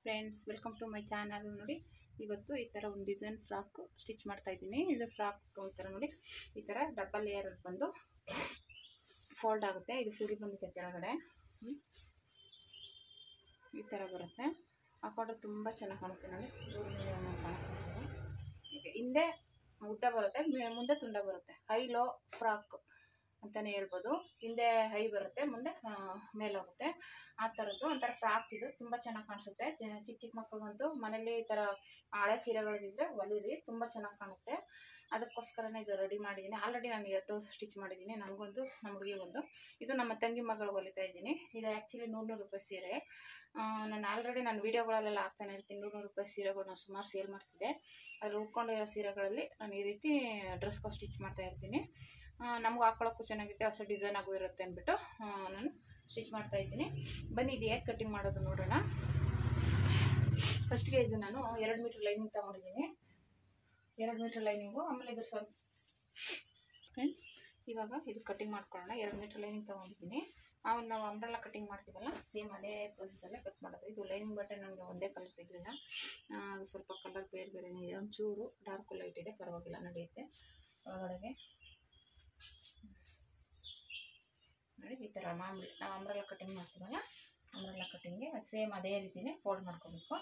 Friends welcome to my channel ನೋಡಿ ಇವತ್ತು ಈ ಥರ ಒಂದು ಡಿಸೈನ್ ಫ್ರಾಕ್ ಸ್ಟಿಚ್ ಮಾಡ್ತಾ ಇದ್ದೀನಿ ಇದು ಫ್ರಾಕ್ ಒಂಥರ ನೋಡಿ ಈ ಥರ ಡಬಲ್ ಲೇಯರ್ ಬಂದು ಫೋಲ್ಡ್ ಆಗುತ್ತೆ ಇದು ಫ್ರೀ ಬಂದಿದೆ ಕೆಳಗಡೆ ಹ್ಮ್. ಈ ಥರ ಬರುತ್ತೆ ಹಾಕೊಂಡ್ರೆ ತುಂಬ ಚೆನ್ನಾಗಿ ಕಾಣುತ್ತೆ ನೋಡಿ ದೂರದಿಂದ ಒಂದೊಂದು ಕಾಣಿಸ್ತಾ ಇದೆ. ಈಗ ಹಿಂದೆ ಉದ್ದ ಬರುತ್ತೆ ಮೆ- ಮುಂದೆ ತುಂಡ ಬರುತ್ತೆ ಹೈ ಲೋ ಫ್ರಾಕ್ ಅಂತಲೇ ಹೇಳ್ಬೋದು ಹಿಂದೆ ಹೈ ಬರುತ್ತೆ ಮುಂದೆ ಆ, ಮೇಲೋಗುತ್ತೆ ಆ ಥರದ್ದು ಒಂಥರ ಫ್ರಾಕ್ ಇದು ತುಂಬ ಚೆನ್ನಾಗಿ ಕಾಣಿಸುತ್ತೆ ಜ- ಚಿಕ್ಕ ಚಿಕ್ಕ ಮಕ್ಳಿಗಂತೂ ಮನೇಲಿ ಈ ಥರ ಹಳೆ ಸೀರೆಗಳಿದ್ರೆ ಹೊಲಿರಿ ತುಂಬ ಚೆನ್ನಾಗಿ ಕಾಣುತ್ತೆ ಅದಕ್ಕೋಸ್ಕರನೇ ಇದು ರೆಡಿ ಮಾಡಿದ್ದೀನಿ ಆಲ್ರೆಡಿ ನಾನು ಎರಡು ಸ್ಟಿಚ್ ಮಾಡಿದ್ದೀನಿ ನನಗೊಂದು ನಮ್ಮ ಹುಡುಗಿಗೊಂದು ಇದು ನಮ್ಮ ತಂಗಿ ಮಗಳು ಹೊಲಿತಾ ಇದ್ದೀನಿ ಇದು ಆ್ಯಕ್ಚುಲಿ ನೂರು ನೂರು ರೂಪಾಯಿ ಸೀರೆ ಆ, ನಾನು ಆಲ್ರೆಡಿ ನಾನು ವೀಡಿಯೋಗಳಲ್ಲೆಲ್ಲ ಹಾಕ್ತಾನೆ ಇರ್ತೀನಿ ನೂರು ನೂರು ರೂಪಾಯಿ ಸೀರೆಗಳು ನಾನು ಸುಮಾರು ಸೇಲ್ ಮಾಡ್ತಿದ್ದೆ ಅದ್ರ ಉಟ್ಕೊಂಡಿರೋ ಸೀರೆಗಳಲ್ಲಿ ನಾನು ಈ ರೀತಿ ಡ್ರೆಸ್ಗಳು ಸ್ಟಿಚ್ ಮಾಡ್ತಾ ಇರ್ತೀನಿ ನಮ್ಗೆ ಹಾಕೊಳ್ಳೋಕ್ಕೂ ಚೆನ್ನಾಗಿರುತ್ತೆ ಹೊಸ ಡಿಸೈನ್ ಆಗು ಇರುತ್ತೆ ಅಂದ್ಬಿಟ್ಟು ಆ, ನಾನು ಸ್ಟಿಚ್ ಮಾಡ್ತಾ ಇದ್ದೀನಿ ಬನ್ನಿ ಇದು ಹೇಗೆ ಕಟ್ಟಿಂಗ್ ಮಾಡೋದು ನೋಡೋಣ ಫಸ್ಟ್ಗೆ ಇದು ನಾನು ಎರಡು ಮೀಟ್ರ್ ಲೈನಿಂಗ್ ತೊಗೊಂಡಿದ್ದೀನಿ ಎರಡು ಮೀಟ್ರ್ ಲೈನಿಂಗು ಆಮೇಲೆ ಇದು ಸ್ವಲ್ಪ ಫ್ರೆಂಡ್ಸ್ ಇವಾಗ ಇದು ಕಟ್ಟಿಂಗ್ ಮಾಡ್ಕೊಳ್ಳೋಣ ಎರಡು ಮೀಟ್ರ್ ಲೈನಿಂಗ್ ತೊಗೊಂಡಿದ್ದೀನಿ ಆಮೇಲೆ ನಾವು ಅಂಬ್ರೆಲ್ಲ ಕಟ್ಟಿಂಗ್ ಮಾಡ್ತೀವಲ್ಲ ಸೇಮ್ ಅದೇ ಪ್ರೊಸೆಸಲ್ಲೇ ಕಟ್ ಮಾಡೋದು ಇದು ಲೈನಿಂಗ್ ಬಟ್ಟೆ ನನಗೆ ಒಂದೇ ಕಲರ್ ಸಿಗಲಿಲ್ಲ ಅದು ಸ್ವಲ್ಪ ಕಲರ್ ಬೇರೆ ಬೇರೆನೇ ಇದೆ ಒಂಚೂರು ಡಾರ್ಕ್ ಲೈಟ್ ಇದೆ ಪರವಾಗಿಲ್ಲ ನಡೆಯುತ್ತೆ ಒಳಗಡೆಗೆ ನೋಡಿ ಈ ಥರ ಮಾಮೂಲಿ ನಾವು ಅಂಬ್ರೆಲ್ಲ ಕಟ್ಟಿಂಗ್ ಮಾಡ್ತೀವಲ್ಲ ಅಂಬ್ರೆಲ್ಲ ಕಟ್ಟಿಂಗ್ಗೆ ಸೇಮ್ ಅದೇ ರೀತಿನೇ ಫೋಲ್ಡ್ ಮಾಡ್ಕೋಬೇಕು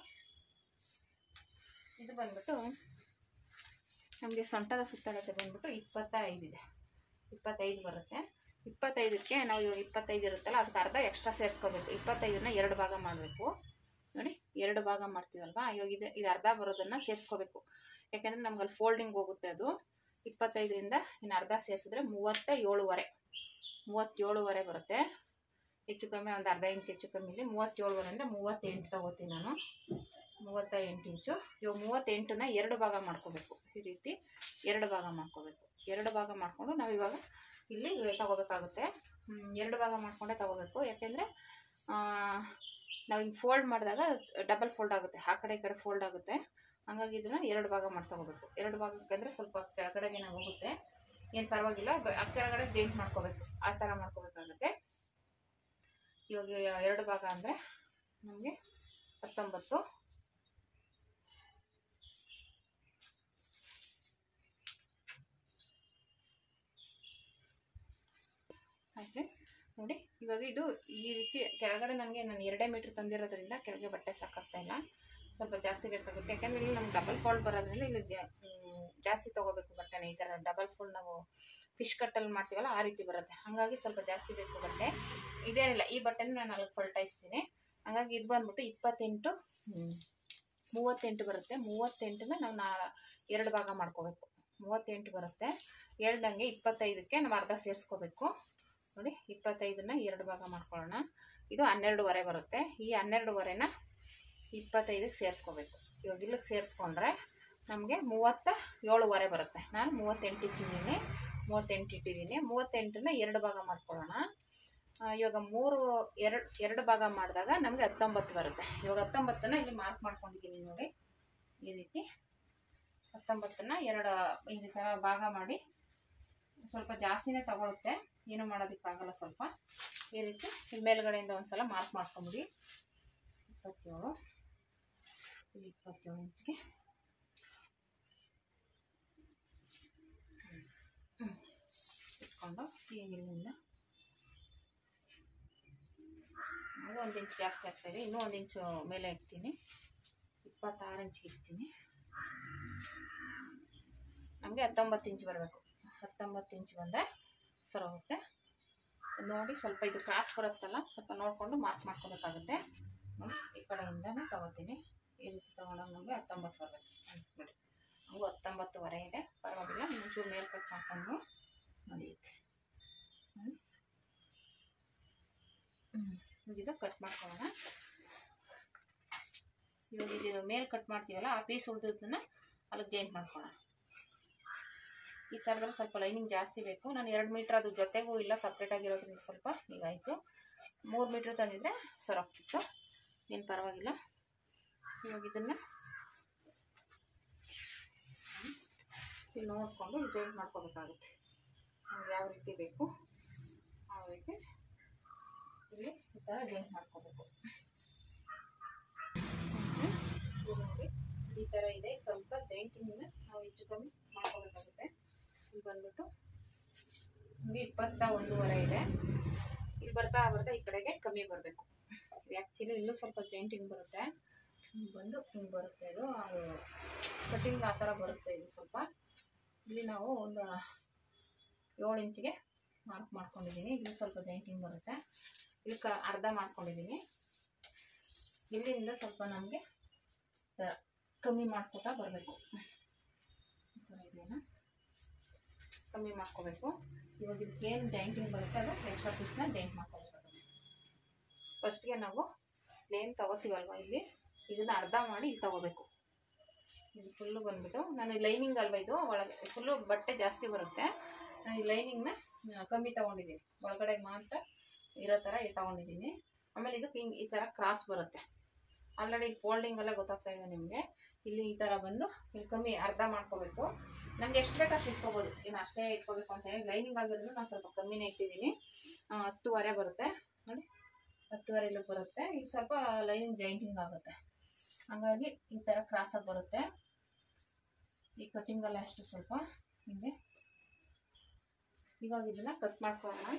ಇದು ಬಂದ್ಬಿಟ್ಟು ನಮಗೆ ಸೊಂಟದ ಸುತ್ತಳತೆ ಬಂದ್ಬಿಟ್ಟು ಇಪ್ಪತ್ತೈದು ಇದೆ ಇಪ್ಪತ್ತೈದು ಬರುತ್ತೆ ಇಪ್ಪತ್ತೈದಕ್ಕೆ ನಾವು ಇವಾಗ ಇಪ್ಪತ್ತೈದು ಇರುತ್ತಲ್ಲ ಅದಕ್ಕೆ ಅರ್ಧ ಎಕ್ಸ್ಟ್ರಾ ಸೇರಿಸ್ಕೋಬೇಕು ಇಪ್ಪತ್ತೈದನ್ನ ಎರಡು ಭಾಗ ಮಾಡಬೇಕು ನೋಡಿ ಎರಡು ಭಾಗ ಮಾಡ್ತೀವಲ್ವಾ ಇವಾಗ ಇದು ಇದು ಅರ್ಧ ಬರೋದನ್ನು ಸೇರಿಸ್ಕೋಬೇಕು ಯಾಕೆಂದರೆ ನಮ್ಗೆ ಅಲ್ಲಿ ಫೋಲ್ಡಿಂಗ್ ಹೋಗುತ್ತೆ ಅದು ಇಪ್ಪತ್ತೈದರಿಂದ ಇನ್ನು ಅರ್ಧ ಸೇರಿಸಿದ್ರೆ ಮೂವತ್ತ ಏಳುವರೆ ಮೂವತ್ತೇಳುವರೆ ಬರುತ್ತೆ ಹೆಚ್ಚು ಕಮ್ಮಿ ಒಂದು ಅರ್ಧ ಇಂಚ್ ಹೆಚ್ಚು ಕಮ್ಮಿ ಇಲ್ಲಿ ಮೂವತ್ತೇಳುವರೆ ಅಂದರೆ ಮೂವತ್ತೆಂಟು ತಗೋತೀನಿ ನಾನು ಮೂವತ್ತ ಎಂಟು ಇಂಚು ಇವಾಗ ಮೂವತ್ತೆಂಟನ್ನ ಎರಡು ಭಾಗ ಮಾಡ್ಕೋಬೇಕು ಈ ರೀತಿ ಎರಡು ಭಾಗ ಮಾಡ್ಕೋಬೇಕು ಎರಡು ಭಾಗ ಮಾಡಿಕೊಂಡು ನಾವು ಇವಾಗ ಇಲ್ಲಿ ತಗೋಬೇಕಾಗುತ್ತೆ ಹ್ಮ್, ಎರಡು ಭಾಗ ಮಾಡಿಕೊಂಡೇ ತಗೋಬೇಕು ಯಾಕೆಂದರೆ ನಾವು ಹಿಂಗೆ ಫೋಲ್ಡ್ ಮಾಡಿದಾಗ ಡಬಲ್ ಫೋಲ್ಡ್ ಆಗುತ್ತೆ ಆ ಕಡೆ ಈ ಕಡೆ ಫೋಲ್ಡ್ ಆಗುತ್ತೆ ಹಂಗಾಗಿ ಇದನ್ನು ಎರಡು ಭಾಗ ಮಾಡಿ ತಗೋಬೇಕು ಎರಡು ಭಾಗಕ್ಕೆ ಅಂದರೆ ಸ್ವಲ್ಪ ಕೆಳಗಡೆಗೆ ನಾವು ಹೋಗುತ್ತೆ ಏನು ಪರವಾಗಿಲ್ಲ ಬ- ಆ ಕೆಳಗಡೆ ಜೇಂಟ್ ಮಾಡ್ಕೋಬೇಕು ಆ ಥರ ಮಾಡ್ಕೋಬೇಕಾಗುತ್ತೆ ಇವಾಗ ಎರಡು ಭಾಗ ಅಂದರೆ ನಮಗೆ ಹತ್ತೊಂಬತ್ತು ಆಯ್ತು ನೋಡಿ ಇವಾಗ ಇದು ಈ ರೀತಿ ಕೆಳಗಡೆ ನನಗೆ ನಾನು ಎರಡೇ ಮೀಟ್ರ್ ತಂದಿರೋದ್ರಿಂದ ಕೆಳಗೆ ಬಟ್ಟೆ ಸಾಕಾಗ್ತಾ ಇಲ್ಲ ಸ್ವಲ್ಪ ಜಾಸ್ತಿ ಬೇಕಾಗುತ್ತೆ ಯಾಕಂದರೆ ಇಲ್ಲಿ ನಮ್ಗೆ ಡಬಲ್ ಫೋಲ್ಡ್ ಬರೋದ್ರಿಂದ ಇಲ್ಲಿ ಜಾ- ಮ್, ಜಾಸ್ತಿ ತೊಗೋಬೇಕು ಬಟ್ಟೆನ ಈ ಥರ ಡಬಲ್ ಫೋಲ್ಡ್ ನಾವು ಫಿಶ್ ಕಟ್ಟಲ್ಲಿ ಮಾಡ್ತೀವಲ್ಲ ಆ ರೀತಿ ಬರುತ್ತೆ ಹಾಗಾಗಿ ಸ್ವಲ್ಪ ಜಾಸ್ತಿ ಬೇಕು ಬಟ್ಟೆ ಇದೇನಿಲ್ಲ ಈ ಬಟ್ಟೆನ ನಾನು ಅಲ್ಲಿ ಪಲ್ಟಾಯಿಸ್ತೀನಿ ಹಾಗಾಗಿ ಇದು ಬಂದ್ಬಿಟ್ಟು ಇಪ್ಪತ್ತೆಂಟು ಹ್ಮ್, ಮೂವತ್ತೆಂಟು ಬರುತ್ತೆ ಮೂವತ್ತೆಂಟನ್ನ ನಾವು ನಾ ಎರಡು ಭಾಗ ಮಾಡ್ಕೋಬೇಕು ಮೂವತ್ತೆಂಟು ಬರುತ್ತೆ ಹೇಳ್ದಂಗೆ ಇಪ್ಪತ್ತೈದಕ್ಕೆ ನಾವು ಅರ್ಧ ಸೇರಿಸ್ಕೋಬೇಕು ನೋಡಿ ಇಪ್ಪತ್ತೈದನ್ನ ಎರಡು ಭಾಗ ಮಾಡ್ಕೊಳ್ಳೋಣ ಇದು ಹನ್ನೆರಡುವರೆ ಬರುತ್ತೆ ಈ ಹನ್ನೆರಡುವರೆನ ಇಪ್ಪತ್ತೈದಕ್ಕೆ ಸೇರಿಸ್ಕೋಬೇಕು ಇವಾಗ ಇಲ್ಲಿಗೆ ಸೇರಿಸ್ಕೊಂಡ್ರೆ ನಮಗೆ ಮೂವತ್ತ ಏಳುವರೆ ಬರುತ್ತೆ ನಾನು ಮೂವತ್ತೆಂಟು ಇಟ್ಟಿದ್ದೀನಿ ಮೂವತ್ತೆಂಟು ಇಟ್ಟಿದ್ದೀನಿ ಮೂವತ್ತೆಂಟನ್ನ ಎರಡು ಭಾಗ ಮಾಡ್ಕೊಳ್ಳೋಣ ಆ, ಇವಾಗ ಮೂರು ಎರಡು ಎರಡು ಭಾಗ ಮಾಡಿದಾಗ ನಮಗೆ ಹತ್ತೊಂಬತ್ತು ಬರುತ್ತೆ ಇವಾಗ ಹತ್ತೊಂಬತ್ತನ್ನ ಇಲ್ಲಿ ಮಾರ್ಕ್ ಮಾಡ್ಕೊಂಡಿದ್ದೀನಿ ನೋಡಿ ಈ ರೀತಿ ಹತ್ತೊಂಬತ್ತನ್ನ ಎರಡು ಈ ಥರ ಭಾಗ ಮಾಡಿ ಸ್ವಲ್ಪ ಜಾಸ್ತಿನೇ ತಗೊಳುತ್ತೆ ಏನು ಮಾಡೋದಕ್ಕಾಗಲ್ಲ ಸ್ವಲ್ಪ ಈ ರೀತಿ ಇಲ್ಲಿ ಮೇಲ್ಗಡೆಯಿಂದ ಒಂದು ಸಲ ಮಾರ್ಕ್ ಮಾಡ್ಕೊಂಬಿಡಿ ಇಪ್ಪತ್ತೇಳು ಇಲ್ಲಿ ಇಪ್ಪತ್ತೇಳು ಇಂಚ್ಗೆ ಹ್ಮ್. ಇಟ್ಕೊಂಡು ಈಗ ಇಲ್ಲಿಂದ ಅದು ಒಂದು ಇಂಚ್ ಜಾಸ್ತಿ ಆಗ್ತಾಯಿದೆ ಇನ್ನೂ ಒಂದು ಇಂಚು ಮೇಲೆ ಇಡ್ತೀನಿ ಇಪ್ಪತ್ತಾರು ಇಂಚಿಗೆ ಇಡ್ತೀನಿ ನಮಗೆ ಹತ್ತೊಂಬತ್ತು ಇಂಚ್ ಬರಬೇಕು ಹತ್ತೊಂಬತ್ತು ಇಂಚ್ ಬಂದರೆ ಸರಿ ಹೋಗುತ್ತೆ ನೋಡಿ ಸ್ವಲ್ಪ ಇದು ಕ್ರಾಸ್ ಬರುತ್ತಲ್ಲ ಸ್ವಲ್ಪ ನೋಡಿಕೊಂಡು ಮಾರ್ಕ್ ಮಾಡ್ಕೋಬೇಕಾಗುತ್ತೆ ನೋಡಿ ಈ ಕಡೆಯಿಂದನೇ ತಗೋತೀನಿ ಈ ರೀತಿ ತೊಗೊಂಡಾಗ ನಮಗೆ ಹತ್ತೊಂಬತ್ತು ಬರಬೇಕು ನೋಡಿ ನಮಗೂ ಹತ್ತೊಂಬತ್ತುವರೆ ಇದೆ ಪರವಾಗಿಲ್ಲ ಮುಂಚೂರು ಮೇಲೆ ಕಟ್ ಮಾಡಿಕೊಂಡು ನಡೆಯುತ್ತೆ ಹ್ಞೂ ಇದು ಕಟ್ ಮಾಡ್ಕೊಳ್ಳೋಣ ಇವಾಗ ಇದು ಮೇಲೆ ಕಟ್ ಮಾಡ್ತೀವಲ್ಲ ಆ ಪೀಸ್ ಉಳಿದದನ್ನ ಅದಕ್ಕೆ ಜೈಂಟ್ ಮಾಡ್ಕೊಳ್ಳೋಣ ಈ ಥರದಲ್ಲಿ ಸ್ವಲ್ಪ ಲೈನಿಂಗ್ ಜಾಸ್ತಿ ಬೇಕು ನಾನು ಎರಡು ಮೀಟ್ರ್ ಅದು ಜೊತೆಗೂ ಇಲ್ಲ ಸಪ್ರೇಟಾಗಿರೋದ್ರಿಂದ ಸ್ವಲ್ಪ ಹೀಗಾಯಿತು ಮೂರು ಮೀಟ್ರ್ ತಂದಿದ್ರೆ ಸರೋಗ್ತಿತ್ತು ಏನು ಪರವಾಗಿಲ್ಲ ಇವಾಗ ಇದನ್ನು ಇಲ್ಲಿ ನೋಡಿಕೊಂಡು ಜಾಯಿಂಟ್ ಮಾಡ್ಕೋಬೇಕಾಗುತ್ತೆ ನಮ್ಗೆ ಯಾವ ರೀತಿ ಬೇಕು ಆ ರೀತಿ ಇಲ್ಲಿ ಈ ಥರ ಜಾಯಿಂಟ್ ಮಾಡ್ಕೋಬೇಕು ಥರ ಇದೆ ಸ್ವಲ್ಪ ಜೈಂಟಿಂಗ್ನ ನಾವು ಹೆಚ್ಚು ಕಮ್ಮಿ ಮಾಡ್ಕೋಬೇಕಾಗುತ್ತೆ ಇಲ್ಲಿ ಬಂದ್ಬಿಟ್ಟು ನಿಮಗೆ ಇಪ್ಪತ್ತ ಒಂದೂವರೆ ಇದೆ ಇಲ್ಲಿ ಬರ್ತಾ ಬರ್ತಾ ಈ ಕಡೆಗೆ ಕಮ್ಮಿ ಬರಬೇಕು ಆ್ಯಕ್ಚುಲಿ ಇಲ್ಲೂ ಸ್ವಲ್ಪ ಜೈಂಟಿಂಗ್ ಬರುತ್ತೆ ಹಿಂಗ್ ಬಂದು ಹಿಂಗೆ ಬರುತ್ತೆ ಇದು ಅದು ಕಟಿಂಗ್ ಆ ಥರ ಬರುತ್ತೆ ಇದು ಸ್ವಲ್ಪ ಇಲ್ಲಿ ನಾವು ಒಂದು ಏಳು ಇಂಚಿಗೆ ಮಾರ್ಕ್ ಮಾಡ್ಕೊಂಡಿದ್ದೀನಿ ಇಲ್ಲಿ ಸ್ವಲ್ಪ ಜೈಂಟಿಂಗ್ ಬರುತ್ತೆ ಇಲ್ಲಿ ಕ ಅರ್ಧ ಮಾಡ್ಕೊಂಡಿದ್ದೀನಿ ಇಲ್ಲಿಂದ ಸ್ವಲ್ಪ ನಮಗೆ ಕಮ್ಮಿ ಮಾಡ್ಕೊತಾ ಬರಬೇಕು ಇದೆಯಾ ಕಮ್ಮಿ ಮಾಡ್ಕೋಬೇಕು ಇವಾಗ ಇದಕ್ಕೆ ಏನು ಜೈಂಟಿಂಗ್ ಬರುತ್ತೆ ಅದು ಎಕ್ಸ್ಟ್ರಾ ಪೀಸ್ನ ಜೈಂಟ್ ಮಾಡ್ಕೋಬೇಕಾಗುತ್ತೆ ಫಸ್ಟ್ಗೆ ನಾವು ಪ್ಲೇನ್ ತಗೋತೀವಲ್ವ ಇಲ್ಲಿ ಇದನ್ನು ಅರ್ಧ ಮಾಡಿ ಇಲ್ಲಿ ತಗೋಬೇಕು ಇದು ಫುಲ್ಲು ಬಂದ್ಬಿಟ್ಟು ನಾನು ಲೈನಿಂಗ್ ಅಲ್ವಾ ಇದು ಒಳಗೆ ಫುಲ್ಲು ಬಟ್ಟೆ ಜಾಸ್ತಿ ಬರುತ್ತೆ ನಾನು ಈ ಲೈನಿಂಗ್ನ ಕಮ್ಮಿ ತೊಗೊಂಡಿದ್ದೀನಿ ಒಳಗಡೆ ಮಾತ್ರ ಇರೋ ಥರ ಇದು ತೊಗೊಂಡಿದ್ದೀನಿ ಆಮೇಲೆ ಇದಕ್ಕೆ ಹಿಂಗೆ ಈ ಥರ ಕ್ರಾಸ್ ಬರುತ್ತೆ ಆಲ್ರೆಡಿ ಫೋಲ್ಡಿಂಗ್ ಎಲ್ಲ ಗೊತ್ತಾಗ್ತಾ ಇದೆ ನಿಮಗೆ ಇಲ್ಲಿ ಈ ಥರ ಬಂದು ಇಲ್ಲಿ ಕಮ್ಮಿ ಅರ್ಧ ಮಾಡ್ಕೋಬೇಕು ನಮ್ಗೆ ಎಷ್ಟು ಬೇಕು ಅಷ್ಟು ಇಟ್ಕೋಬೋದು ಇನ್ನು ಅಷ್ಟೇ ಇಟ್ಕೋಬೇಕು ಅಂತ ಹೇಳಿ ಲೈನಿಂಗ್ ಆಗಿರೋದು ನಾನು ಸ್ವಲ್ಪ ಕಮ್ಮಿನೇ ಇಟ್ಟಿದ್ದೀನಿ ಆ, ಹತ್ತುವರೆ ಬರುತ್ತೆ ನೋಡಿ ಹತ್ತುವರೆ ಇಲ್ಲಿ ಬರುತ್ತೆ ಈಗ ಸ್ವಲ್ಪ ಲೈನಿಂಗ್ ಜೈಂಟಿಂಗ್ ಆಗುತ್ತೆ ಹಾಗಾಗಿ ಈ ಥರ ಕ್ರಾಸಾಗಿ ಬರುತ್ತೆ ಈ ಕಟ್ಟಿಂಗಲ್ಲ ಅಷ್ಟು ಸ್ವಲ್ಪ ಹಿಂಗೆ ಇವಾಗ ಇದನ್ನ ಕಟ್ ಮಾಡ್ಕೊಳ್ಳೋಣ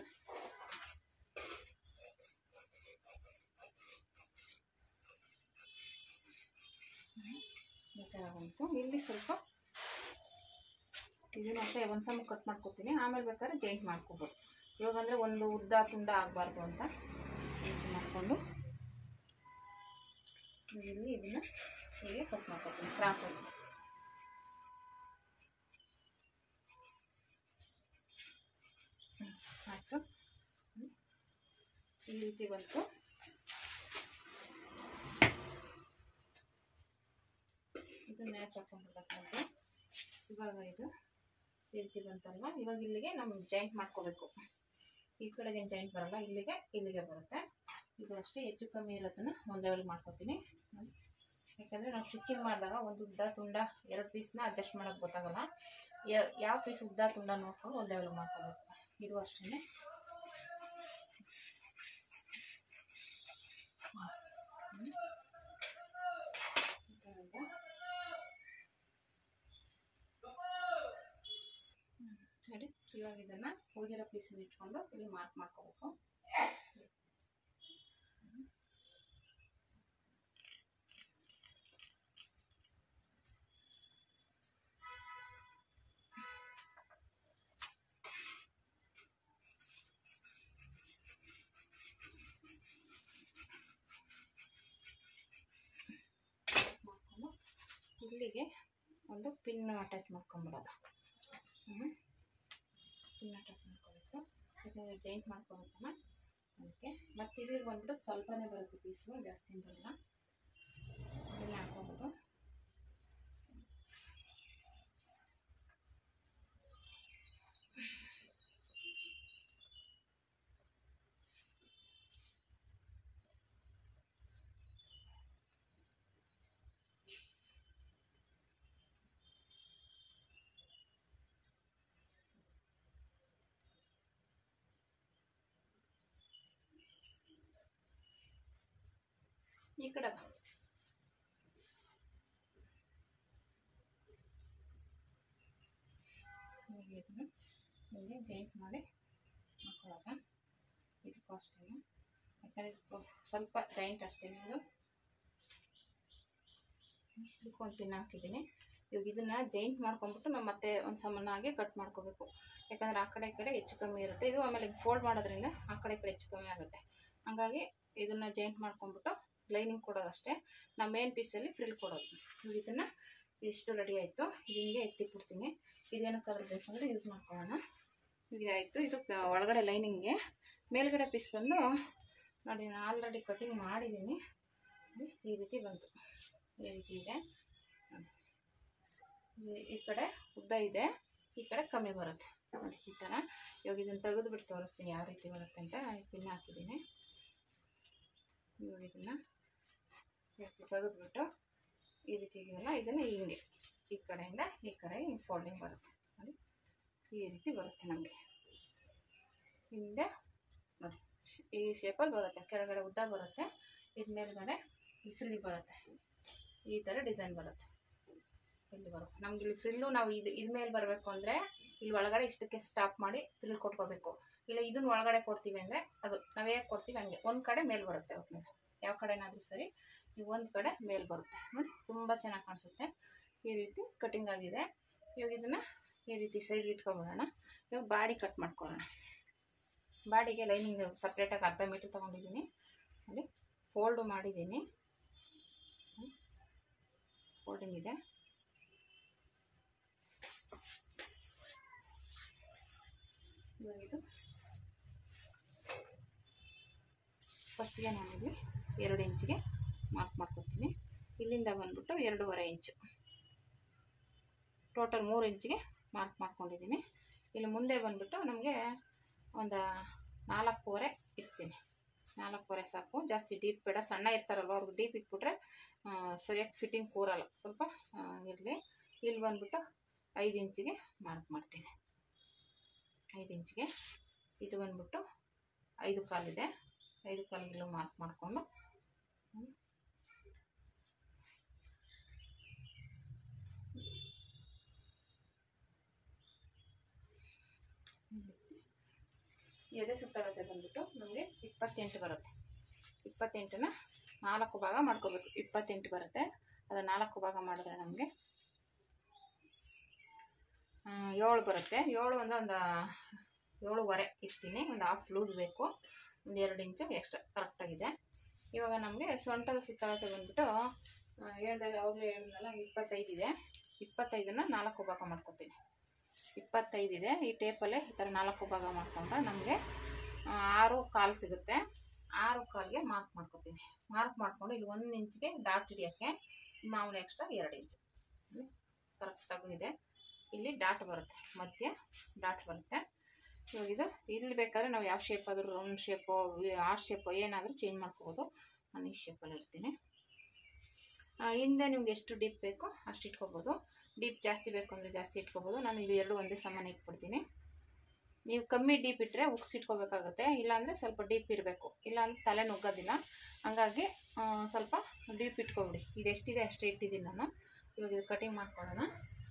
ಈ ಥರ ಬಂತು ಇಲ್ಲಿ ಸ್ವಲ್ಪ ಇದನ್ನ ಅಷ್ಟೇ ಒಂದು ಸಮ ಕಟ್ ಮಾಡ್ಕೊತೀನಿ ಆಮೇಲೆ ಬೇಕಾದ್ರೆ ಜೈಂಟ್ ಮಾಡ್ಕೋಬೋದು ಇವಾಗ ಅಂದರೆ ಒಂದು ಉದ್ದ ತುಂಡ ಆಗಬಾರ್ದು ಅಂತ ಇದು ಮಾಡಿಕೊಂಡು ಇಲ್ಲಿ ಇದನ್ನ ಹೀಗೆ ಕಟ್ ಮಾಡ್ಕೊತೀನಿ ಕ್ರಾಸಾಗಿ ಆಯಿತು ಈ ರೀತಿ ಬಂತು ಇದು ಮ್ಯಾಚ್ ಹಾಕೊಂಡ್ಬಿಡಕ್ಕೆ ಇವಾಗ ಇದು ಈ ರೀತಿ ಬಂತಲ್ವ ಇವಾಗ ಇಲ್ಲಿಗೆ ನಾವು ಜಾಯಿಂಟ್ ಮಾಡ್ಕೋಬೇಕು ಈ ಕಡೆಗೆ ಜಾಯಿಂಟ್ ಬರಲ್ಲ ಇಲ್ಲಿಗೆ ಇಲ್ಲಿಗೆ ಬರುತ್ತೆ ಇದು ಅಷ್ಟೇ ಹೆಚ್ಚು ಕಮ್ಮಿ ಇರೋದನ್ನ ಒಂದು ಲೆವೆಲ್ ಮಾಡ್ಕೊತೀನಿ ಯಾಕಂದರೆ ನಾವು ಸ್ಟಿಚಿಂಗ್ ಮಾಡಿದಾಗ ಒಂದು ಉದ್ದ ತುಂಡ ಎರಡು ಪೀಸ್ನ ಅಡ್ಜಸ್ಟ್ ಮಾಡೋದು ಗೊತ್ತಾಗಲ್ಲ ಯ- ಯಾವ ಪೀಸ್ ಉದ್ದ ತುಂಡ ನೋಡ್ಕೊಂಡು ಒಂದು ಲೆವೆಲ್ ಮಾಡ್ಕೋಬೇಕು ಇದು ಅಷ್ಟೇ ನೋಡಿ ಇವಾಗ ಇದನ್ನ ಉಳಿದಿರೋ ಪೀಸನ್ನ ಇಟ್ಕೊಂಡು ಇಲ್ಲಿ ಮಾರ್ಕ್ ಮಾಡ್ಕೋಬೇಕು ಮಾಡ್ಕೊಂಡು ಇಲ್ಲಿಗೆ ಒಂದು ಪಿನ್ ಅಟ್ಯಾಚ್ ಮಾಡ್ಕೊಂಬಿಡೋದು ಹ್ಞೂ ಪಿನ್ ಅಟ್ಯಾಚ್ ಮಾಡ್ಕೋಬೇಕು ಯಾಕಂದರೆ ಜೈಂಟ್ ಮಾಡ್ಕೊಬೇಕಲ್ಲ ಅದಕ್ಕೆ ಮತ್ತು ಇಲ್ಲಿಗೆ ಬಂದ್ಬಿಟ್ಟು ಸ್ವಲ್ಪನೇ ಬರುತ್ತೆ ಪೀಸು ಜಾಸ್ತಿ ಬರಲ್ಲ ಇದನ್ನ ಹಾಕ್ಕೋಬೋದು ಈ ಕಡೆ ಬಾ ಹೀಗೆ ಇದನ್ನ ಹಿಂಗೆ ಜೈಂಟ್ ಮಾಡಿ ಹಾಕೊಳ್ಳೋದ ಇದಕ್ಕೂ ಅಷ್ಟೇ ಯಾಕಂದರೆ ಇದಕ್ಕೂ ಸ್ವಲ್ಪ ಜೈಂಟ್ ಅಷ್ಟೇ ಇದು ಇದಕ್ಕೂ ಒಂದು ಪಿನ್ ಹಾಕಿದ್ದೀನಿ ಇವಾಗ ಇದನ್ನ ಜೈಂಟ್ ಮಾಡ್ಕೊಂಬಿಟ್ಟು ನಾವು ಮತ್ತೆ ಒಂದು ಸಮನಾಗಿ ಕಟ್ ಮಾಡ್ಕೋಬೇಕು ಯಾಕಂದರೆ ಆ ಕಡೆ ಈ ಕಡೆ ಹೆಚ್ಚು ಕಮ್ಮಿ ಇರುತ್ತೆ ಇದು ಆಮೇಲೆ ಫೋಲ್ಡ್ ಮಾಡೋದ್ರಿಂದ ಆ ಕಡೆ ಈ ಕಡೆ ಹೆಚ್ಚು ಕಮ್ಮಿ ಆಗುತ್ತೆ ಹಾಗಾಗಿ ಇದನ್ನ ಜೈಂಟ್ ಮಾಡ್ಕೊಂಬಿಟ್ಟು ಲೈನಿಂಗ್ ಕೊಡೋದಷ್ಟೇ ನಾವು ಮೇನ್ ಪೀಸಲ್ಲಿ ಫ್ರಿಲ್ ಕೊಡೋದು ಇವಾಗ ಇದನ್ನು ಇಷ್ಟು ರೆಡಿ ಆಯಿತು ಇದು ಹಿಂಗೆ ಎತ್ತಿಟ್ಬಿಡ್ತೀನಿ ಇದೇನಕ್ಕಾದ್ರೂ ಬೇಕಂದ್ರೆ ಯೂಸ್ ಮಾಡ್ಕೊಳ್ಳೋಣ ಇದಾಯಿತು ಇದು ಕ- ಒಳಗಡೆ ಲೈನಿಂಗ್ಗೆ ಮೇಲ್ಗಡೆ ಪೀಸ್ ಬಂದು ನೋಡಿ ನಾನು ಆಲ್ರೆಡಿ ಕಟಿಂಗ್ ಮಾಡಿದ್ದೀನಿ ನೋಡಿ, ಈ ರೀತಿ ಬಂತು ಈ ರೀತಿ ಇದೆ ನೋಡಿ. ಈ- ಈ ಕಡೆ ಉದ್ದ ಇದೆ ಈ ಕಡೆ ಕಮ್ಮಿ ಬರುತ್ತೆ ನೋಡಿ ಈ ಥರ ಇವಾಗ ಇದನ್ನು ತೆಗೆದುಬಿಟ್ಟು ತೋರಿಸ್ತೀನಿ ಯಾವ ರೀತಿ ಬರುತ್ತೆ ಅಂತ ಪಿನ್ ಹಾಕಿದ್ದೀನಿ ಇವಾಗ ಇದನ್ನು ತೆಗೆದುಬಿಟ್ಟು ಈ ರೀತಿ ಇದೆಯಲ್ಲ ಇದನ್ನು ಹಿಂಗೆ ಈ ಕಡೆಯಿಂದ ಈ ಕಡೆ ಹಿಂಗೆ ಫೋಲ್ಡಿಂಗ್ ಬರುತ್ತೆ ನೋಡಿ ಈ ರೀತಿ ಬರುತ್ತೆ ನಮಗೆ ಹಿಂದೆ ನೋಡಿ ಶ್- ಈ ಶೇಪಲ್ಲಿ ಬರುತ್ತೆ ಕೆಳಗಡೆ ಉದ್ದ ಬರುತ್ತೆ ಇದು ಮೇಲ್ಗಡೆ ಈ ಫ್ರಿಲ್ ಬರುತ್ತೆ ಈ ಥರ ಡಿಸೈನ್ ಬರುತ್ತೆ ಇಲ್ಲಿವರೆಗೂ ನಮ್ಗೆ ಇಲ್ಲಿ ಫ್ರಿಲ್ಲು ನಾವು ಇದು ಇದ್ರ ಮೇಲೆ ಬರಬೇಕು ಅಂದರೆ ಇಲ್ಲಿ ಒಳಗಡೆ ಇಷ್ಟಕ್ಕೆ ಸ್ಟಾಪ್ ಮಾಡಿ ಫ್ರಿಲ್ ಕೊಟ್ಕೋಬೇಕು ಇಲ್ಲ ಇದನ್ನ ಒಳಗಡೆ ಕೊಡ್ತೀವಿ ಅಂದರೆ ಅದು ನಾವು ಹೇಗೆ ಕೊಡ್ತೀವಿ ಹಂಗೆ ಒಂದು ಕಡೆ ಮೇಲೆ ಬರುತ್ತೆ ಒಟ್ಟಿನಲ್ಲಿ ಯಾವ ಕಡೆನಾದರೂ ಸರಿ ಈ ಒಂದು ಕಡೆ ಮೇಲೆ ಬರುತ್ತೆ ನೋಡಿ ತುಂಬ ಚೆನ್ನಾಗಿ ಕಾಣಿಸುತ್ತೆ ಈ ರೀತಿ ಕಟಿಂಗ್ ಆಗಿದೆ ಇವಾಗ ಇದನ್ನು ಈ ರೀತಿ ಸೈಡ್ ಇಟ್ಕೊಂಬಿಡೋಣ ಇವಾಗ ಬಾಡಿ ಕಟ್ ಮಾಡ್ಕೊಳ್ಳೋಣ ಬಾಡಿಗೆ ಲೈನಿಂಗ್ ಸಪ್ರೇಟಾಗಿ ಅರ್ಧ ಮೀಟ್ರ್ ತೊಗೊಂಡಿದ್ದೀನಿ ಅಲ್ಲಿ ಫೋಲ್ಡು ಮಾಡಿದ್ದೀನಿ ಫೋಲ್ಡಿಂಗ್ ಇದೆ ಇವಾಗ ಇದು ಫಸ್ಟ್ಗೆ ನಾನಿಲ್ಲಿ ಎರಡು ಇಂಚಿಗೆ ಮಾರ್ಕ್ ಮಾಡ್ಕೊತೀನಿ ಇಲ್ಲಿಂದ ಬಂದ್ಬಿಟ್ಟು ಎರಡೂವರೆ ಇಂಚು ಟೋಟಲ್ ಮೂರು ಇಂಚಿಗೆ ಮಾರ್ಕ್ ಮಾಡ್ಕೊಂಡಿದ್ದೀನಿ ಇಲ್ಲಿ ಮುಂದೆ ಬಂದ್ಬಿಟ್ಟು ನಮಗೆ ಒಂದು ನಾಲ್ಕೂವರೆ ಇರ್ತೀನಿ ನಾಲ್ಕೂವರೆ ಸಾಕು ಜಾಸ್ತಿ ಡೀಪ್ ಬೇಡ ಸಣ್ಣ ಇರ್ತಾರಲ್ವ ಅವ್ರಿಗೆ ಡೀಪ್ ಇಟ್ಬಿಟ್ರೆ ಆ, ಸರಿಯಾಗಿ ಫಿಟ್ಟಿಂಗ್ ಕೂರಲ್ಲ ಸ್ವಲ್ಪ ಇರಲಿ ಇಲ್ಲಿ ಬಂದ್ಬಿಟ್ಟು ಐದು ಇಂಚಿಗೆ ಮಾರ್ಕ್ ಮಾಡ್ತೀನಿ ಐದು ಇಂಚಿಗೆ ಇದು ಬಂದ್ಬಿಟ್ಟು ಐದು ಕಾಲಿದೆ ಐದು ಕಾಲಿಗೆ ಮಾರ್ಕ್ ಮಾಡಿಕೊಂಡು ಎದೆ ಸುತ್ತಳತೆ ಬಂದ್ಬಿಟ್ಟು ನಮಗೆ ಇಪ್ಪತ್ತೆಂಟು ಬರುತ್ತೆ ಇಪ್ಪತ್ತೆಂಟನ್ನ ನಾಲ್ಕು ಭಾಗ ಮಾಡ್ಕೋಬೇಕು ಇಪ್ಪತ್ತೆಂಟು ಬರುತ್ತೆ ಅದು ನಾಲ್ಕು ಭಾಗ ಮಾಡಿದ್ರೆ ನಮಗೆ ಏಳು ಬರುತ್ತೆ ಏಳು ಒಂದು ಒಂದು ಏಳುವರೆ ಇರ್ತೀನಿ ಒಂದು ಹಾಫ್ ಲೂಸ್ ಬೇಕು ಒಂದು ಎರಡು ಇಂಚು ಎಕ್ಸ್ಟ್ರಾ ಕರೆಕ್ಟಾಗಿದೆ ಇವಾಗ ನಮಗೆ ಸೊಂಟದ ಸುತ್ತಳತೆ ಬಂದ್ಬಿಟ್ಟು ಹೇಳ್ದಾಗ ಯಾವಾಗಲೂ ಹೇಳಿದ್ನಲ್ಲ ಇಪ್ಪತ್ತೈದು ಇದೆ ಇಪ್ಪತ್ತೈದನ್ನು ನಾಲ್ಕು ಭಾಗ ಮಾಡ್ಕೊತೀನಿ ಇಪ್ಪತ್ತೈದಿದೆ ಈ ಟೇಪಲ್ಲೇ ಈ ಥರ ನಾಲ್ಕು ಭಾಗ ಮಾಡ್ಕೊಂಡ್ರೆ ನಮಗೆ ಆರು ಕಾಲು ಸಿಗುತ್ತೆ ಆರು ಕಾಲಿಗೆ ಮಾರ್ಕ್ ಮಾಡ್ಕೊತೀನಿ ಮಾರ್ಕ್ ಮಾಡ್ಕೊಂಡು ಇಲ್ಲಿ ಒಂದು ಇಂಚಿಗೆ ಡಾಟ್ ಹಿಡಿಯೋಕ್ಕೆ ಮಾಮೂಲಿ ಎಕ್ಸ್ಟ್ರಾ ಎರಡು ಇಂಚು ಕರೆಕ್ಟಾಗೂ ಇದೆ ಇಲ್ಲಿ ಡಾಟ್ ಬರುತ್ತೆ ಮಧ್ಯ ಡಾಟ್ ಬರುತ್ತೆ ಇವಾಗ ಇದು ಇಲ್ಲಿ ಬೇಕಾದ್ರೆ ನಾವು ಯಾವ ಶೇಪ್ ಆದರೂ ರೌಂಡ್ ಶೇಪು ಆರ್ ಶೇಪು ಏನಾದರೂ ಚೇಂಜ್ ಮಾಡ್ಕೋಬೋದು ನಾನು ಈ ಶೇಪಲ್ಲಿ ಇರ್ತೀನಿ ಆ, ಹಿಂದೆ ನಿಮ್ಗೆ ಎಷ್ಟು ಡೀಪ್ ಬೇಕೋ ಅಷ್ಟು ಇಟ್ಕೋಬೋದು ಡೀಪ್ ಜಾಸ್ತಿ ಬೇಕು ಅಂದರೆ ಜಾಸ್ತಿ ಇಟ್ಕೋಬೋದು ನಾನು ಇದು ಎರಡು ಒಂದೇ ಸಮಾನ ಇಟ್ಬಿಡ್ತೀನಿ ನೀವು ಕಮ್ಮಿ ಡೀಪ್ ಇಟ್ಟರೆ ಉಕ್ಸ್ ಇಟ್ಕೋಬೇಕಾಗುತ್ತೆ ಇಲ್ಲಾಂದರೆ ಸ್ವಲ್ಪ ಡೀಪ್ ಇರಬೇಕು ಇಲ್ಲಾಂದರೆ ತಲೆ ನುಗ್ಗೋದಿಲ್ಲ ಹಂಗಾಗಿ ಆ, ಸ್ವಲ್ಪ ಡೀಪ್ ಇಟ್ಕೊಬಿಡಿ ಇದು ಎಷ್ಟಿದೆ ಅಷ್ಟೇ ಇಟ್ಟಿದ್ದೀನಿ ನಾನು ಇವಾಗ ಇದು ಕಟಿಂಗ್ ಮಾಡ್ಕೊಳ್ಳೋಣ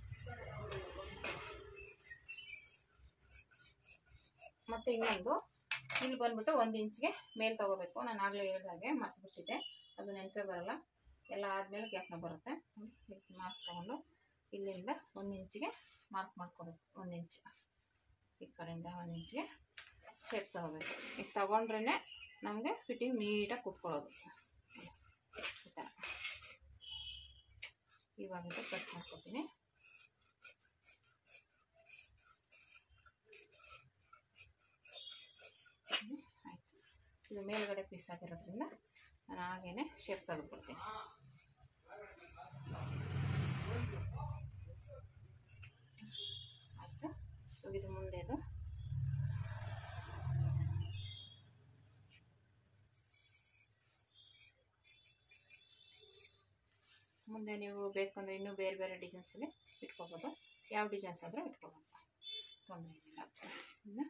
ಮತ್ತು ಇನ್ನೊಂದು ಇಲ್ಲಿ ಬಂದ್ಬಿಟ್ಟು ಒಂದು ಇಂಚ್ಗೆ ಮೇಲೆ ತೊಗೋಬೇಕು ನಾನು ಆಗಲೇ ಹೇಳ್ದಾಗೆ ಮರ್ತುಬಿಟ್ಟಿದ್ದೆ ಅದು ನೆನಪೇ ಬರಲ್ಲ ಎಲ್ಲ ಆದಮೇಲೆ ಗ್ಯಾಪ್ನ ಬರುತ್ತೆ ಮಾರ್ಕ್ ತೊಗೊಂಡು ಇಲ್ಲಿಂದ ಒಂದು ಇಂಚಿಗೆ ಮಾರ್ಕ್ ಮಾಡ್ಕೋಬೇಕು ಒಂದು ಇಂಚ್ ಈ ಕಡೆಯಿಂದ ಒಂದು ಇಂಚಿಗೆ ಶೇಪ್ ತೊಗೋಬೇಕು ಈಗ ತೊಗೊಂಡ್ರೇ ನಮಗೆ ಫಿಟ್ಟಿಂಗ್ ನೀಟಾಗಿ ಕೂತ್ಕೊಳ್ಳೋದು ಈ ಥರ ಇವಾಗ ಇದು ಕಟ್ ಮಾಡ್ಕೊತೀನಿ ಹ್ಮ್, ಆಯ್ತು ಇದು ಮೇಲ್ಗಡೆ ಪೀಸ್ ಆಗಿರೋದ್ರಿಂದ ನಾನು ಹಾಗೇನೆ ಶೇಪ್ ತೆಗೆದುಕೊಡ್ತೀನಿ ಆಯಿತು ಇವಾಗ ಇದು ಮುಂದೆದು ಮುಂದೆ ನೀವು ಬೇಕಂದ್ರೆ ಇನ್ನೂ ಬೇರೆ ಬೇರೆ ಡಿಸೈನ್ಸಲ್ಲಿ ಇಟ್ಕೋಬೋದು ಯಾವ ಡಿಸೈನ್ಸ್ ಆದರೂ ಇಟ್ಕೋಬೋದು ತೊಂದರೆ ಏನಿಲ್ಲ ಇನ್ನು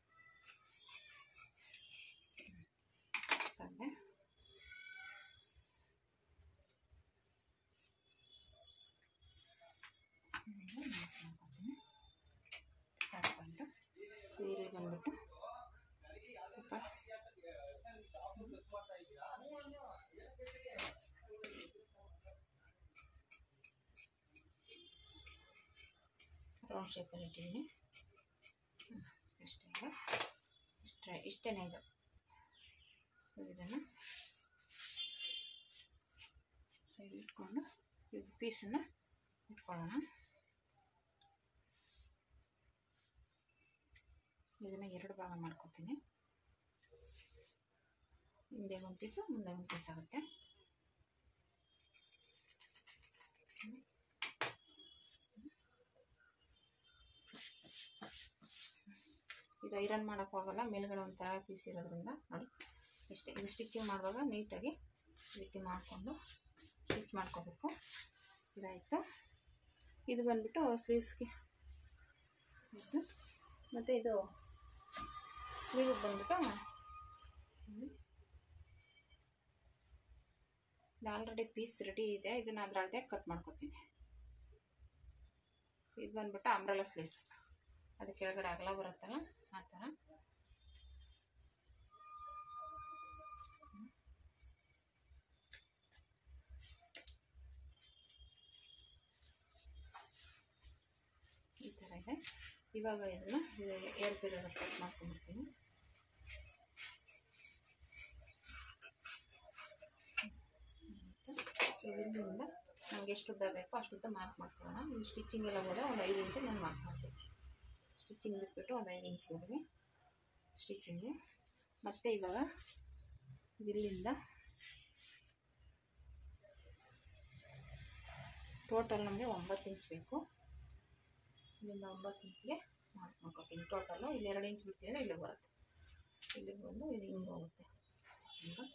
ತಂದೆ ಹಾಕ್ಕೊಂಡು ಇಲ್ಲಿ ಬಂದ್ಬಿಟ್ಟು ಸ್ವಲ್ಪ ರೌಂಡ್ ಶೇಪಲ್ಲಿ ಇಟ್ಟಿದ್ದೀನಿ ಹ್ಮ್, ಅಷ್ಟೇ ಅಲ್ಲ ಇಷ್ಟೇ ಇಷ್ಟೇ ಇದು ಇದನ್ನು ಸೈಡ್ ಇಟ್ಕೊಂಡು ಈಗ ಪೀಸನ್ನು ಇಟ್ಕೊಳ್ಳೋಣ ಇದನ್ನು ಎರಡು ಭಾಗ ಮಾಡ್ಕೊತೀನಿ ಹಿಂದೆ ಒಂದು ಪೀಸು ಮುಂದೆ ಒಂದು ಪೀಸ್ ಆಗುತ್ತೆ ಇದು ಐರನ್ ಮಾಡೋಕ್ಕೆ ಹೋಗಲ್ಲ ಮೇಲ್ಗಡೆ ಒಂಥರ ಪೀಸ್ ಇರೋದ್ರಿಂದ ನೋಡಿ ಇಷ್ಟೇ ಇದು ಸ್ಟಿಚಿಂಗ್ ಮಾಡುವಾಗ ನೀಟಾಗಿ ಈ ರೀತಿ ಮಾಡಿಕೊಂಡು ಸ್ಟಿಚ್ ಮಾಡ್ಕೋಬೇಕು ಇದಾಯಿತು ಇದು ಬಂದ್ಬಿಟ್ಟು ಸ್ಲೀವ್ಸ್ಗೆ ಆಯಿತು ಮತ್ತು ಇದು ಸ್ಲೀವಿಗೆ ಬಂದ್ಬಿಟ್ಟು ಹ್ಮ್. ಇದು ಆಲ್ರೆಡಿ ಪೀಸ್ ರೆಡಿ ಇದೆ ಇದನ್ನು ಅದ್ರ ಅಳತೆ ಕಟ್ ಮಾಡ್ಕೊತೀನಿ ಇದು ಬಂದ್ಬಿಟ್ಟು ಅಂಬ್ರೆಲಾ ಸ್ಲೀವ್ಸ್ ಅದು ಕೆಳಗಡೆ ಅಗಲ ಬರುತ್ತಲ್ಲ ಆ ಥರ ಈ ಥರ ಇದೆ ಇವಾಗ ಇದನ್ನು ಏರ್ ಪೀರಿಯಡ್ ಕಟ್ ಮಾಡ್ಕೊಂಡ್ಬಿಡ್ತೀನಿ ಇಲ್ಲಿಂದ ನಮ್ಗೆ ಎಷ್ಟು ಉದ್ದ ಬೇಕೋ ಅಷ್ಟು ಉದ್ದ ಮಾರ್ಕ್ ಮಾಡ್ಕೊಳ್ಳೋಣ ಇದು ಸ್ಟಿಚಿಂಗ್ ಎಲ್ಲ ಹೋದರೆ ಒಂದು ಐದು ಇಂಚ್ ನಾನು ಮಾರ್ಕ್ ಮಾಡ್ತೀನಿ ಸ್ಟಿಚಿಂಗ್ ಬಿಟ್ಬಿಟ್ಟು ಒಂದು ಐದು ಇಂಚ್ ಹೋಗಿ ಸ್ಟಿಚಿಂಗು ಮತ್ತು ಇವಾಗ ಇಲ್ಲಿಂದ ಟೋಟಲ್ ನಮಗೆ ಒಂಬತ್ತು ಇಂಚ್ ಬೇಕು ಇಲ್ಲಿಂದ ಒಂಬತ್ತು ಇಂಚ್ಗೆ ಮಾರ್ಕ್ ಮಾಡ್ಕೊತೀನಿ ಟೋಟಲು ಇಲ್ಲಿ ಎರಡು ಇಂಚ್ ಬಿಡ್ತೀನಿ ಅಂದರೆ ಇಲ್ಲಿಗೆ ಬರುತ್ತೆ ಇಲ್ಲಿಗೆ ಬಂದು ಇದು ಹಿಂಗೆ ಹೋಗುತ್ತೆ ಸ್ಟಿಚಿಂಗು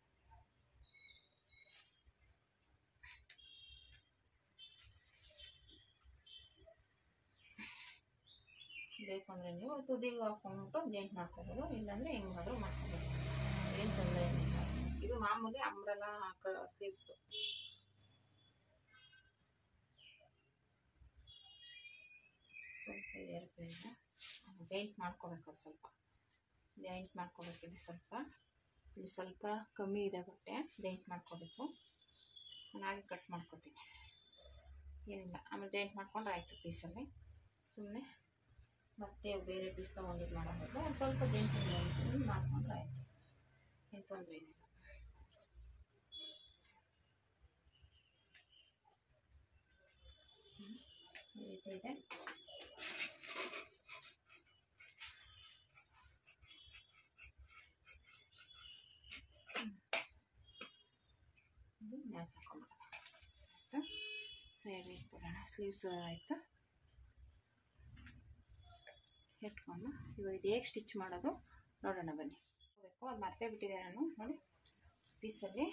ಬೇಕು ಅಂದರೆ ನೀವು ತುದಿಗೆ ಹಾಕ್ಕೊಂಡ್ಬಿಟ್ಟು ಜಾಯಿಂಟ್ ಮಾಡ್ಕೋಬೋದು ಇಲ್ಲಾಂದರೆ ಹೆಂಗಾದ್ರೂ ಮಾಡ್ಕೋಬೋದು ಏನು ತೊಂದರೆ ಏನಿಲ್ಲ ಇದು ಮಾಮೂಲಿ ಅಂಬ್ರೆಲ್ಲ ಹಾಕೋ ಸ್ಲೀವ್ಸು ಸ್ವಲ್ಪ ಇದೆ ಇರುತ್ತೆ ಜಾಯಿಂಟ್ ಮಾಡ್ಕೋಬೇಕು ಅದು ಸ್ವಲ್ಪ ಜಾಯಿಂಟ್ ಮಾಡ್ಕೋಬೇಕು ಇಲ್ಲಿ ಸ್ವಲ್ಪ ಇಲ್ಲಿ ಸ್ವಲ್ಪ ಕಮ್ಮಿ ಇದೆ ಬಟ್ಟೆ ಜಾಯಿಂಟ್ ಮಾಡ್ಕೋಬೇಕು ನಾನು ಹಾಗೆ ಕಟ್ ಮಾಡ್ಕೋತೀನಿ ಏನಿಲ್ಲ ಆಮೇಲೆ ಜಾಯಿಂಟ್ ಮಾಡ್ಕೊಂಡ್ರೆ ಆಯಿತು ಪೀಸಲ್ಲಿ ಸುಮ್ಮನೆ ಮತ್ತೆ ಬೇರೆ ಪೀಸ್ ತೊಗೊಂಡಿದ್ದು ಮಾಡೋದು ಒಂದು ಸ್ವಲ್ಪ ಜಂಟಿ ಮಾಡ್ಕೊಂಡ್ರೆ ಆಯಿತು ಏನು ತೊಂದರೆ ಏನಿಲ್ಲ ಹ್ಮ್. ಈ ರೀತಿ ಇದೆ ಮ್ಯಾಚ್ ಹಾಕೊಂಡ್ಬಿಡೋಣ ಆಯಿತು ಸೈಡ್ ಇಟ್ಬಿಡೋಣ ಸ್ಲೀವ್ಸ್ ಆಯಿತು ಇಟ್ಕೊಂಡು ಇವಾಗ ಇದು ಹೇಗೆ ಸ್ಟಿಚ್ ಮಾಡೋದು ನೋಡೋಣ ಬನ್ನಿ ಬೇಕು ಅದು ಮರ್ತೇ ಬಿಟ್ಟಿದೆ ನಾನು ನೋಡಿ ಪೀಸಲ್ಲಿ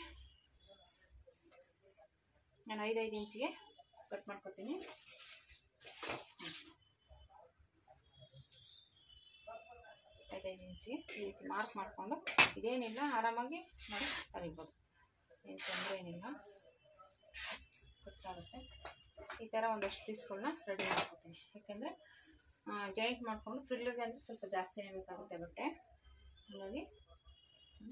ನಾನು ಐದೈದು ಇಂಚಿಗೆ ಕಟ್ ಮಾಡ್ಕೊತೀನಿ ಐದೈದು ಇಂಚಿಗೆ ಈ ರೀತಿ ಮಾರ್ಕ್ ಮಾಡಿಕೊಂಡು ಇದೇನಿಲ್ಲ ಆರಾಮಾಗಿ ನೋಡಿ ಕರಿಬೋದು ಏನು ತೊಂದರೆ ಏನಿಲ್ಲ ಗೊತ್ತಾಗುತ್ತೆ ಈ ಥರ ಒಂದಷ್ಟು ಪೀಸ್ಗಳನ್ನ ರೆಡಿ ಮಾಡ್ಕೊತೀನಿ ಯಾಕೆಂದರೆ ಜಾಯಿಂಟ್ ಮಾಡಿಕೊಂಡು ಫ್ರಿಲ್ಲಿಗೆ ಅಂದರೆ ಸ್ವಲ್ಪ ಜಾಸ್ತಿನೇ ಬೇಕಾಗುತ್ತೆ ಬಟ್ಟೆ ಹಾಗಾಗಿ ಹ್ಮ್.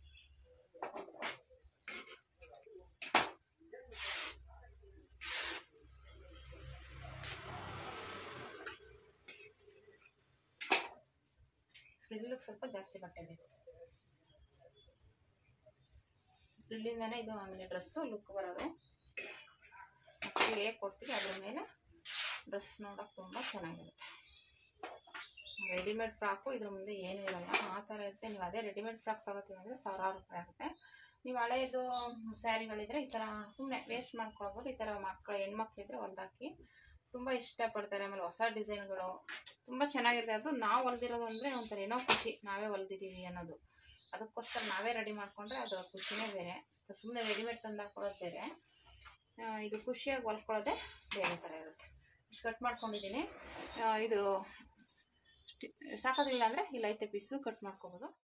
ಫ್ರಿಲ್ಲಿಗೆ ಸ್ವಲ್ಪ ಜಾಸ್ತಿ ಬಟ್ಟೆ ಬೇಕು ಫ್ರಿಲ್ಲಿಂದನೇ ಇದು ಆಮೇಲೆ ಡ್ರೆಸ್ಸು ಲುಕ್ ಬರೋದು ಫ್ರಿಲ್ ಹೇಗೆ ಕೊಡ್ತೀವಿ ಅದ್ರ ಮೇಲೆ ಡ್ರೆಸ್ ನೋಡೋಕೆ ತುಂಬ ಚೆನ್ನಾಗಿರುತ್ತೆ ರೆಡಿಮೇಡ್ ಫ್ರಾಕು ಇದ್ರ ಮುಂದೆ ಏನೂ ಇರಲ್ಲ ಆ ಥರ ಇರುತ್ತೆ ನೀವು ಅದೇ ರೆಡಿಮೇಡ್ ಫ್ರಾಕ್ ತಗೋತೀವಿ ಅಂದರೆ ಸಾವಿರಾರು ರೂಪಾಯಿ ಆಗುತ್ತೆ ನೀವು ಹಳೇದು ಸ್ಯಾರಿಗಳಿದ್ರೆ ಈ ಥರ ಸುಮ್ಮನೆ ವೇಸ್ಟ್ ಮಾಡ್ಕೊಳ್ಬೋದು ಈ ಥರ ಮಕ್ಕಳು ಹೆಣ್ಮಕ್ಳಿದ್ರೆ ಹೊಲ್ದಾಕಿ ತುಂಬ ಇಷ್ಟಪಡ್ತಾರೆ ಆಮೇಲೆ ಹೊಸ ಡಿಸೈನ್ಗಳು ತುಂಬ ಚೆನ್ನಾಗಿರುತ್ತೆ ಅದು ನಾವು ಹೊಲ್ದಿರೋದು ಅಂದರೆ ಒಂಥರ ಏನೋ ಖುಷಿ ನಾವೇ ಹೊಲ್ದಿದ್ದೀವಿ ಅನ್ನೋದು ಅದಕ್ಕೋಸ್ಕರ ನಾವೇ ರೆಡಿ ಮಾಡಿಕೊಂಡ್ರೆ ಅದು ಖುಷಿನೇ ಬೇರೆ ಸುಮ್ಮನೆ ರೆಡಿಮೇಡ್ ತಂದು ಹಾಕೊಳ್ಳೋದು ಬೇರೆ ಆ, ಇದು ಖುಷಿಯಾಗಿ ಹೊಲ್ಕೊಳ್ಳೋದೇ ಬೇರೆ ಥರ ಇರುತ್ತೆ ಕಟ್ ಮಾಡ್ಕೊಂಡಿದ್ದೀನಿ ಆ, ಇದು ಸ್ಟಿ- ಸಾಕಾಗಲಿಲ್ಲ ಅಂದರೆ ಇಲ್ಲ ಐತೆ ಪೀಸು ಕಟ್ ಮಾಡ್ಕೊಬೋದು